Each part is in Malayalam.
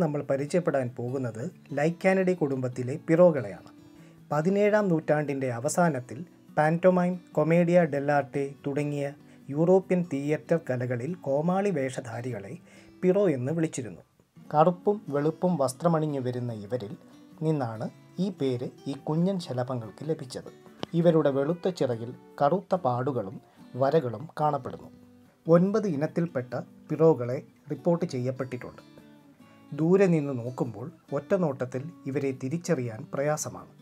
നമ്മൾ പരിചയപ്പെടാൻ പോകുന്നത് ലൈക്കാനഡി കുടുംബത്തിലെ പിറോകളെയാണ് പതിനേഴാം നൂറ്റാണ്ടിൻ്റെ അവസാനത്തിൽ പാൻറ്റോമൈം കൊമേഡിയ ഡെല്ലാർട്ടെ തുടങ്ങിയ യൂറോപ്യൻ തിയേറ്റർ കലകളിൽ കോമാളി വേഷധാരികളെ പിറോ എന്ന് വിളിച്ചിരുന്നു കറുപ്പും വെളുപ്പും വസ്ത്രമണിഞ്ഞു വരുന്ന ഇവരിൽ നിന്നാണ് ഈ പേര് ഈ കുഞ്ഞൻ ശലഭങ്ങൾക്ക് ലഭിച്ചത് ഇവരുടെ വെളുത്ത ചിറകിൽ കറുത്ത പാടുകളും വരകളും കാണപ്പെടുന്നു ഒൻപത് ഇനത്തിൽപ്പെട്ട പിറോകളെ റിപ്പോർട്ട് ചെയ്യപ്പെട്ടിട്ടുണ്ട് ദൂരെ നിന്ന് നോക്കുമ്പോൾ ഒറ്റ നോട്ടത്തിൽ ഇവരെ തിരിച്ചറിയാൻ പ്രയാസമാണ്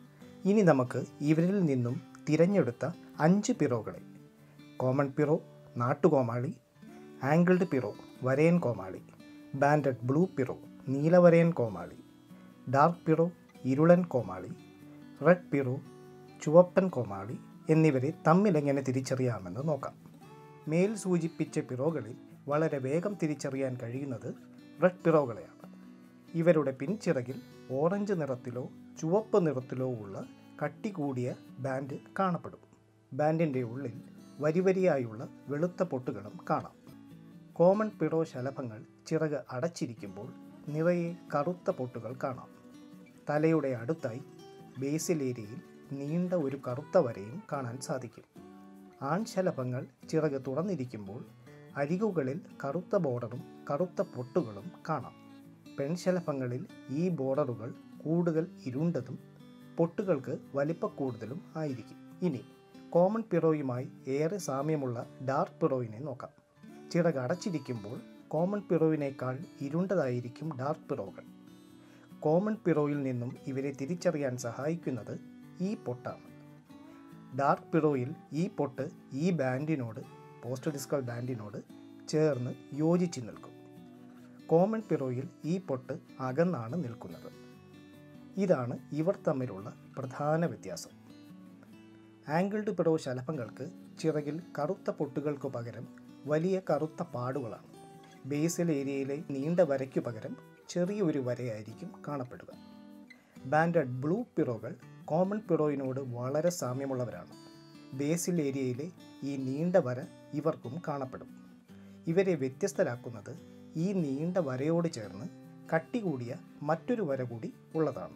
ഇനി നമുക്ക് ഇവരിൽ നിന്നും തിരഞ്ഞെടുത്ത അഞ്ച് പിറോകളെ കോമൺ പിറോ നാട്ടുകോമാളി ആംഗിൾഡ് പിറോ വരയൻ കോമാളി ബാൻഡഡ് ബ്ലൂ പിറോ നീലവരയൻ കോമാളി ഡാർക്ക് പിറോ ഇരുളൻ കോമാളി റെഡ് പിറോ ചുവപ്പൻ കോമാളി എന്നിവരെ തമ്മിലെങ്ങനെ തിരിച്ചറിയാമെന്ന് നോക്കാം മേൽ സൂചിപ്പിച്ച പിറോകളിൽ വളരെ വേഗം തിരിച്ചറിയാൻ കഴിയുന്നത് റെഡ് പിറോകളെയാണ് ഇവരുടെ പിൻചിറകിൽ ഓറഞ്ച് നിറത്തിലോ ചുവപ്പ് നിറത്തിലോ ഉള്ള കട്ടി കൂടിയ ബാൻഡ് കാണപ്പെടും ബാൻഡിൻ്റെ ഉള്ളിൽ വരിവരിയായുള്ള വെളുത്ത പൊട്ടുകളും കാണാം കോമൺ പിറോ ശലഭങ്ങൾ ചിറക് അടച്ചിരിക്കുമ്പോൾ നിറയെ കറുത്ത പൊട്ടുകൾ കാണാം തലയുടെ അടുത്തായി ബേസിൽ ഏരിയയിൽ നീണ്ട ഒരു കറുത്ത വരയും കാണാൻ സാധിക്കും ആൺശലഭങ്ങൾ ചിറക് തുറന്നിരിക്കുമ്പോൾ അരികുകളിൽ കറുത്ത ബോർഡറും കറുത്ത പൊട്ടുകളും കാണാം പെൺശലഭങ്ങളിൽ ഈ ബോർഡറുകൾ കൂടുതൽ ഇരുണ്ടതും പൊട്ടുകൾക്ക് വലിപ്പക്കൂടുതലും ആയിരിക്കും ഇനി കോമൺ പിറോയുമായി ഏറെ സാമ്യമുള്ള ഡാർക്ക് പിറോയിനെ നോക്കാം ചിറക് അടച്ചിരിക്കുമ്പോൾ കോമൺ പിറോയിനേക്കാൾ ഇരുണ്ടതായിരിക്കും ഡാർക്ക് പിറോകൾ കോമൺ പിറോയിൽ നിന്നും ഇവരെ തിരിച്ചറിയാൻ സഹായിക്കുന്നത് ഈ പൊട്ടാണ് ഡാർക്ക് പിറോയിൽ ഈ പൊട്ട് ഈ ബാൻഡിനോട് പോസ്റ്റ് ഡിസ്കൽ ബാൻഡിനോട് ചേർന്ന് യോജിച്ച് നിൽക്കും കോമൺ പിറോയിൽ ഈ പൊട്ട് അകന്നാണ് നിൽക്കുന്നത് ഇതാണ് ഇവർ തമ്മിലുള്ള പ്രധാന വ്യത്യാസം ആംഗിൾഡ് പിറോ ശലഭങ്ങൾക്ക് ചിറകിൽ കറുത്ത പൊട്ടുകൾക്കു പകരം വലിയ കറുത്ത പാടുകളാണ് ബേസൽ ഏരിയയിലെ നീണ്ട വരയ്ക്കു പകരം ചെറിയൊരു വരയായിരിക്കും കാണപ്പെടുക ബാൻഡഡ് ബ്ലൂ പിറോകൾ കോമൺ പിറോയിനോട് വളരെ സാമ്യമുള്ളവരാണ് ബേസിൽ ഏരിയയിലെ ഈ നീണ്ട വര ഇവർക്കും കാണപ്പെടും ഇവരെ വ്യത്യസ്തരാക്കുന്നത് ഈ നീണ്ട വരയോട് ചേർന്ന് കട്ടി കൂടിയ മറ്റൊരു വര കൂടി ഉള്ളതാണ്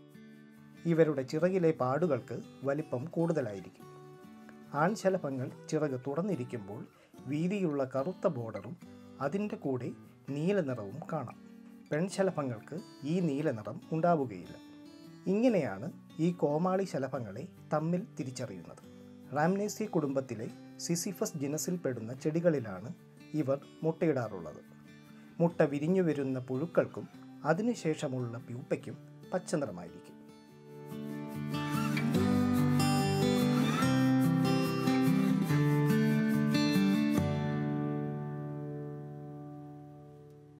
ഇവരുടെ ചിറകിലെ പാടുകൾക്ക് വലിപ്പം കൂടുതലായിരിക്കും ആൺശലഭങ്ങൾ ചിറക് തുറന്നിരിക്കുമ്പോൾ വീതിയുള്ള കറുത്ത ബോർഡറും അതിൻ്റെ കൂടെ നീല നിറവും കാണാം പെൺശലഭങ്ങൾക്ക് ഈ നീല നിറം ഉണ്ടാവുകയില്ല ഇങ്ങനെയാണ് ഈ കോമാളി ശലഭങ്ങളെ തമ്മിൽ തിരിച്ചറിയുന്നത് റാംനേസി കുടുംബത്തിലെ സിസിഫസ് ജിനസിൽപ്പെടുന്ന ചെടികളിലാണ് ഇവർ മുട്ടയിടാറുള്ളത് മുട്ട വിരിഞ്ഞു വരുന്ന പുഴുക്കൾക്കും അതിനുശേഷമുള്ള പ്യൂപ്പയ്ക്കും പച്ചനിറമായിരിക്കും